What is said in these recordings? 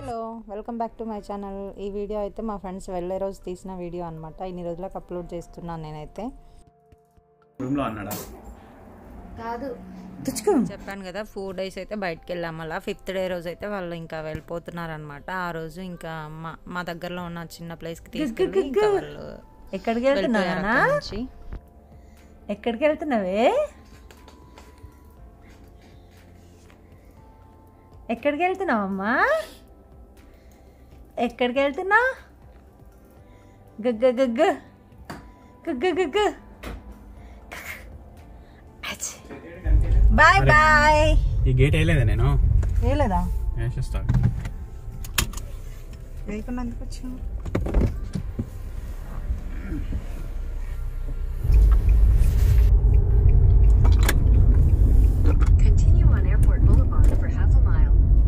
Hello welcome back to my channel ఈ video అయితే మా ఫ్రెండ్స్ వెళ్ళే రోజు తీసిన వీడియో అనమాట ఇన్ని రోజులకు అప్లోడ్ చేస్తున్నాను నేనైతే రూమ్ లో అన్నాడా కాదు చెప్పాను కదా ఫోర్ డేస్ అయితే బయటకు వెళ్ళాం అలా ఫిఫ్త్ డే రోజు అయితే వాళ్ళు ఇంకా వెళ్ళిపోతున్నారనమాట ఆ రోజు ఇంకా మా మా దగ్గరలో ఉన్న చిన్న ప్లేస్కి తీసుకెళ్ళి ఇంకా వాళ్ళు ఎక్కడికి వెళ్ళిపోయారు వెళ్తున్నానా అక్కడి నుంచి. ఎక్కడికి వెళ్తున్నావే ఎక్కడికి వెళ్తున్నావమ్మా ఎక్కడికి వెళ్తున్నా గగ్గ గగ్గ గగ్గ గగ్గ బాయ్ బాయ్ ఈ గేట్ వేయలేదా నేను వేయలేదా వేసేస్తా వేయకుండా ఎందుకు వచ్చినావు Continue on Airport Boulevard for half a mile.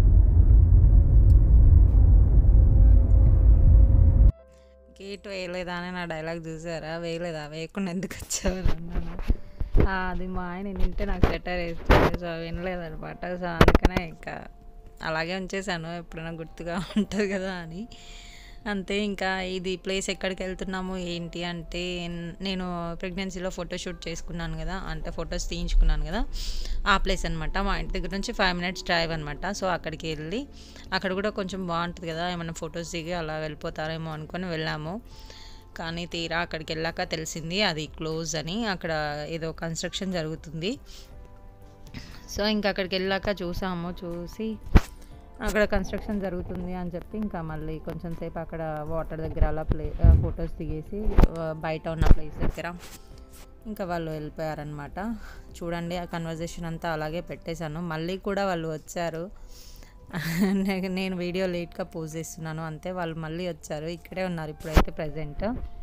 Gate వేయలేదా అని నా డైలాగ్ చూసారా వేయలేదా వేయకుండా ఎందుకు వచ్చావు అని అన్నాను ఆ, అది మా ఆయన వింటే నాకు సెటర్ వేస్తుంది సో వినలేదనమాట సో అందుకనే ఇంకా అలాగే ఉంచేసాను ఎప్పుడైనా గుర్తుగా ఉంటుంది కదా అని అంతే ఇంకా ఇది ప్లేస్ ఎక్కడికి వెళ్తున్నాము ఏంటి అంటే నేను ప్రెగ్నెన్సీలో ఫోటోషూట్ చేసుకున్నాను కదా అంటే ఫొటోస్ తీయించుకున్నాను కదా ఆ ప్లేస్ అనమాట మా ఇంటి దగ్గర నుంచి ఫైవ్ మినిట్స్ డ్రైవ్ అనమాట సో అక్కడికి వెళ్ళి అక్కడ కూడా కొంచెం బాగుంటుంది కదా ఏమైనా ఫొటోస్ దిగి అలా వెళ్ళిపోతారేమో అనుకొని వెళ్ళాము కానీ తీరా అక్కడికి వెళ్ళాక తెలిసింది అది క్లోజ్ అని అక్కడ ఏదో కన్స్ట్రక్షన్ జరుగుతుంది సో ఇంకా అక్కడికి వెళ్ళాక చూసాము చూసి అక్కడ కన్స్ట్రక్షన్ జరుగుతుంది అని చెప్పి ఇంకా మళ్ళీ కొంచెం సేపు అక్కడ వాటర్ దగ్గర అలా ప్లే ఫొటోస్ దిగేసి ఆ, బయట ఉన్న ప్లేస్ దగ్గర ఇంకా వాళ్ళు వెళ్ళిపోయారనమాట చూడండి ఆ కన్వర్జేషన్ అంతా అలాగే పెట్టేశాను మళ్ళీ కూడా వాళ్ళు వచ్చారు నే- నేను వీడియో లేట్గా పోజ్ చేస్తున్నాను అంతే వాళ్ళు మళ్ళీ వచ్చారు ఇక్కడే ఉన్నారు ఇప్పుడైతే ప్రజెంట్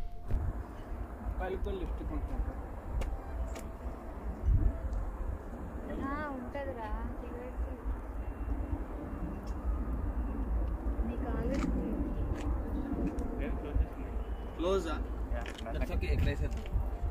ఉంటుందిరా Close, huh? That's okay. Close it.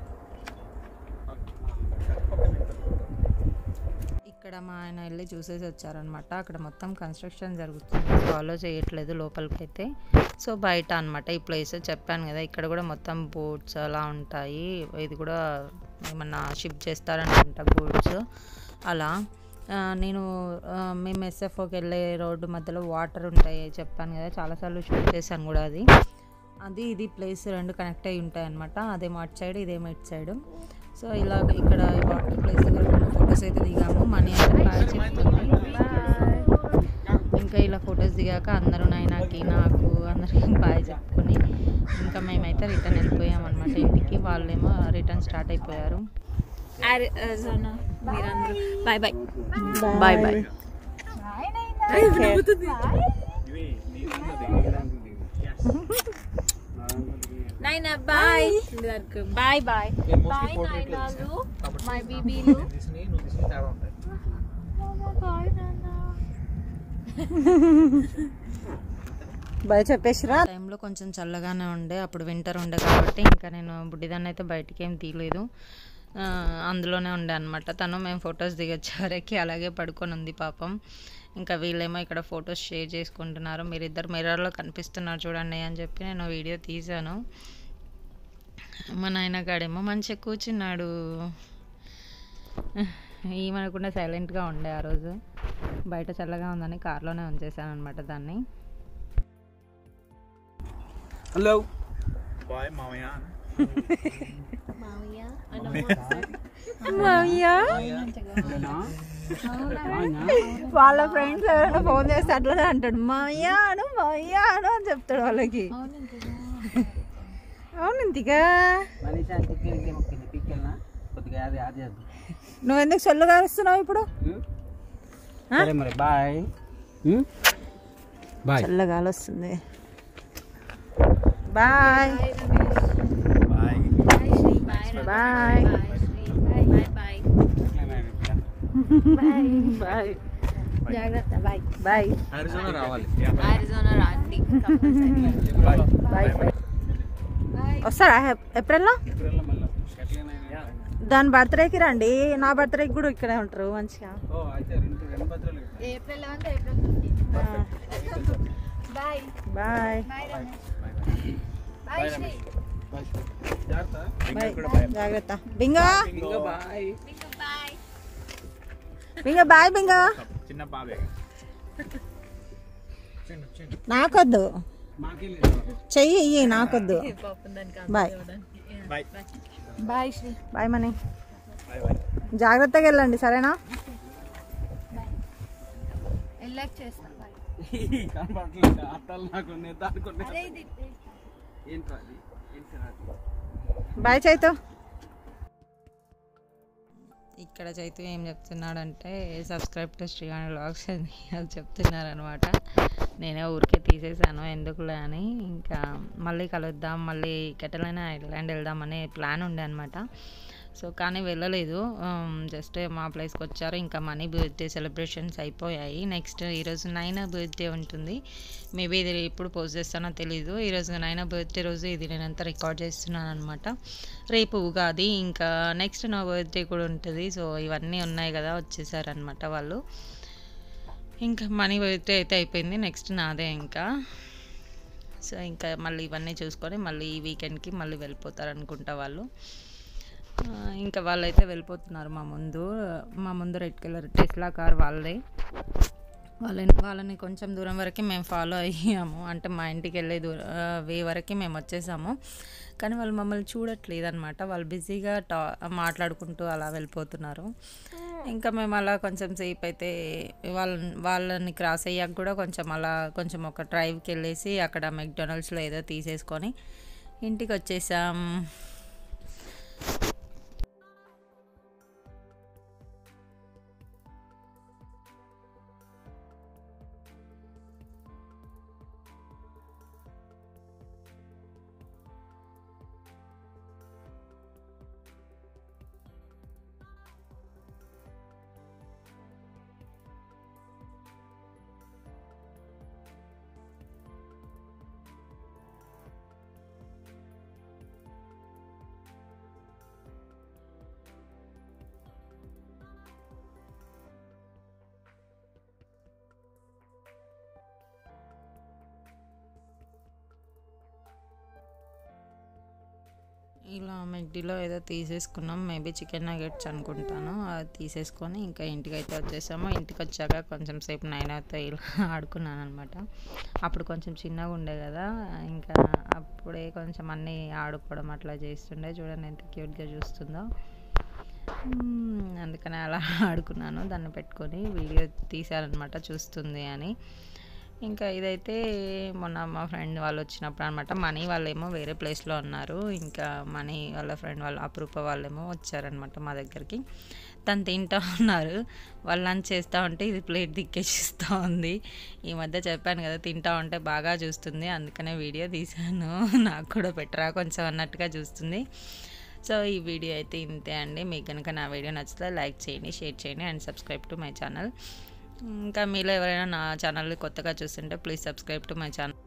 ఇక్కడ మా ఆయన వెళ్ళి చూసేసి వచ్చారనమాట అక్కడ మొత్తం కన్స్ట్రక్షన్ జరుగుతుంది ఫాలో చేయట్లేదు లోపలికైతే సో బయట అనమాట ఈ ప్లేస్ చెప్పాను కదా ఇక్కడ కూడా మొత్తం బోట్స్ అలా ఉంటాయి ఇది కూడా ఏమన్నా షిప్ చేస్తారనుకుంటా గూడ్స్ అలా ఆ, నేను ఆ, మేము ఎస్ఎఫ్ఓకి వెళ్ళే రోడ్డు మధ్యలో వాటర్ ఉంటాయి చెప్పాను కదా చాలాసార్లు షూట్ చేశాను కూడా అది అది ఇది ప్లేస్ రెండు కనెక్ట్ అయి ఉంటాయి అనమాట అదేమో అటు సైడ్ ఇదేమో ఇటు సైడ్ సో ఇలాగ ఇక్కడ ఈ వాటర్ ప్లేస్ దగ్గర కొన్ని ఫొటోస్ అయితే దిగాము మనీ అయితే బాగా చెప్తుంది ఇంకా ఇలా ఫొటోస్ దిగాక అందరూ నాయనకి నాకు అందరికి బాయ్ చెప్పుకొని ఇంకా మేమైతే రిటర్న్ వెళ్ళిపోయాం అనమాట ఇంటికి వాళ్ళేమో రిటర్న్ స్టార్ట్ అయిపోయారు bye bye bye bye Naina bye bye bye bye నైనాలు మై బీబీలు Disney, no Disney తేడా ఉంటాయి. బాయ్ నాన్న బాయ్ చెప్పేసిరా టైంలో కొంచెం చల్లగానే ఉండే అప్పుడు వింటర్ ఉండే కాబట్టి ఇంకా నేను బుడ్డిదాన్ని అయితే బయటికి ఏం తీయలేదు ఆ, అందులోనే ఉండే అనమాట తను మేము ఫొటోస్ దిగొచ్చే వరకు అలాగే పడుకొని ఉంది పాపం ఇంకా వీళ్ళేమో ఇక్కడ ఫొటోస్ షేర్ చేసుకుంటున్నారు మీరిద్దరు మిర్రర్లో కనిపిస్తున్నారు చూడండి అని చెప్పి నేను వీడియో తీశాను మా నాయనగాడేమో మంచిగా కూర్చున్నాడు ఏమనకుండా సైలెంట్గా ఉండే ఆ రోజు బయట చల్లగా ఉందని కార్లోనే ఉంచేసాను అనమాట దాన్ని హలో బాయ్ మామయ్య వాళ్ళ ఫ్రెండ్స్ ఎవరైనా ఫోన్ చేస్తే అట్లనే అంటాడు మామయ్య అను మామయ్య అను అని చెప్తాడు వాళ్ళకి అవును ఇంతిగా మనీషా టిక్కెట్ మొక్కింది పిక్కెళ్ళనా కొద్దిగా యాది యాది చేద్దాం నువ్వు ఎందుకు సొల్లు కారుస్తున్నావు ఇప్పుడు సరే మరి బాయ్ బాయ్ చల్లగాలి వస్తుంది bye bye bye bye bye జాగ్రత్త బాయ్ బాయ్ అరిజోనా రావాలి ఆరిజోనా రండి బాయ్ బాయ్ వస్తారా ఎప్- ఏప్రిల్లో ఏప్రిల్లో మళ్ళీ ఎట్లైనా దాని బర్త్డేకి రండి నా బర్త్డేకి కూడా ఇక్కడే ఉంటారు మంచిగా ఓ అయితే రెండు రెండు బర్త్డేలు April eleventh April fifteen bye bye bye Ramesh bye Sri bye జాగ్రత్త బింగా ఇంకా బాయ్ మీకు బాయ్ బింగా బాయ్ బింగా చిన్న బాబే నాకొద్దు మాకెళ్ళి చెయ్యి ఇయ్యి నాకొద్దు పాపం దానికి bye bye bye Sri bye Mani bye bye జాగ్రత్తగా వెళ్ళండి సరేనా ఎల్లాక్ చేస్తా బాయ్ కనపడలేదు అట్టలు నాకు నేను అనుకున్నా అరే ఇది ఏంట్రా అది ఏంటి బాయ్ చైతు ఇక్కడ చైతు ఏం చెప్తున్నాడంటే సబ్స్క్రైబ్ టు శ్రీవాణి వ్లాగ్స్ అని అది చెప్తున్నారనమాట నేనే ఊరికే తీసేసాను ఎందుకులే అని ఇంకా మళ్ళీ కలుద్దాం మళ్ళీ కెటలైనా ఐలాండ్ వెళ్దామనే ప్లాన్ ఉండే అనమాట సో కానీ వెళ్ళలేదు జస్ట్ మా ప్లేస్కి వచ్చారు ఇంకా మనీ బర్త్డే సెలబ్రేషన్స్ అయిపోయాయి నెక్స్ట్ ఈరోజు నైనా బర్త్డే ఉంటుంది మేబీ ఇది ఎప్పుడు పోస్ట్ చేస్తానో తెలీదు ఈరోజు నైనా బర్త్డే రోజు ఇది నేనంతా రికార్డ్ చేస్తున్నాను అనమాట రేపు ఉగాది ఇంకా నెక్స్ట్ నా బర్త్డే కూడా ఉంటుంది సో ఇవన్నీ ఉన్నాయి కదా వచ్చేసారనమాట వాళ్ళు ఇంకా మనీ బర్త్డే అయితే అయిపోయింది నెక్స్ట్ నాదే ఇంకా సో ఇంకా మళ్ళీ ఇవన్నీ చూసుకొని మళ్ళీ ఈ వీకెండ్కి మళ్ళీ వెళ్ళిపోతారు అనుకుంటా వాళ్ళు ఆ, ఇంకా వాళ్ళైతే వెళ్ళిపోతున్నారు మా ముందు మా ముందు రెడ్ కలర్ టెస్లా కార్ వాళ్ళదే వాళ్ళని వాళ్ళని కొంచెం దూరం వరకు మేము ఫాలో అయ్యాము అంటే మా ఇంటికి వెళ్ళే దూరం వే వరకు మేము వచ్చేసాము కానీ వాళ్ళు మమ్మల్ని చూడట్లేదు అనమాట వాళ్ళు బిజీగా టా మాట్లాడుకుంటూ అలా వెళ్ళిపోతున్నారు ఇంకా మేము అలా కొంచెం సేపు అయితే వాళ్ళని వాళ్ళని క్రాస్ అయ్యాక కూడా కొంచెం అలా కొంచెం ఒక డ్రైవ్కి వెళ్ళేసి అక్కడ మెక్డొనాల్డ్స్లో ఏదో తీసేసుకొని ఇంటికి వచ్చేసాం ఇలా మెగ్డీలో ఏదో తీసేసుకున్నాం మేబీ చికెన్ నగెట్స్ అనుకుంటాను అది తీసేసుకొని ఇంకా ఇంటికి అయితే వచ్చేసాము ఇంటికి వచ్చాక కొంచెం సేపు నైనాతో ఇలా ఆడుకున్నాను అనమాట అప్పుడు కొంచెం చిన్నగా ఉండే కదా ఇంకా అప్పుడే కొంచెం అన్నీ ఆడుకోవడం అట్లా చేస్తుండే చూడండి ఎంత క్యూట్గా చూస్తుందో మ్మ్, అందుకని అలా ఆడుకున్నాను దాన్ని పెట్టుకొని వీడియో తీశారనమాట చూస్తుంది అని ఇంకా ఇదైతే మొన్న మా ఫ్రెండ్ వాళ్ళు వచ్చినప్పుడు అనమాట మనీ వాళ్ళేమో వేరే ప్లేస్లో ఉన్నారు ఇంకా మనీ వాళ్ళ ఫ్రెండ్ వాళ్ళ అప్రూప వాళ్ళేమో వచ్చారనమాట మా దగ్గరికి తను తింటా ఉన్నారు వాళ్ళు లంచ్ చేస్తూ ఉంటే ఇది ప్లేట్ దిక్కేసిస్తూ ఉంది ఈ మధ్య చెప్పాను కదా తింటా ఉంటే బాగా చూస్తుంది అందుకనే వీడియో తీశాను నాకు కూడా పెట్టరా కొంచెం అన్నట్టుగా చూస్తుంది సో ఈ వీడియో అయితే ఇంతే అండి మీకు కనుక నా వీడియో నచ్చితే లైక్ చేయండి షేర్ చేయండి and subscribe to my channel ఇంకా మీలో ఎవరైనా నా ఛానల్ని కొత్తగా చూస్తుంటే please subscribe to my channel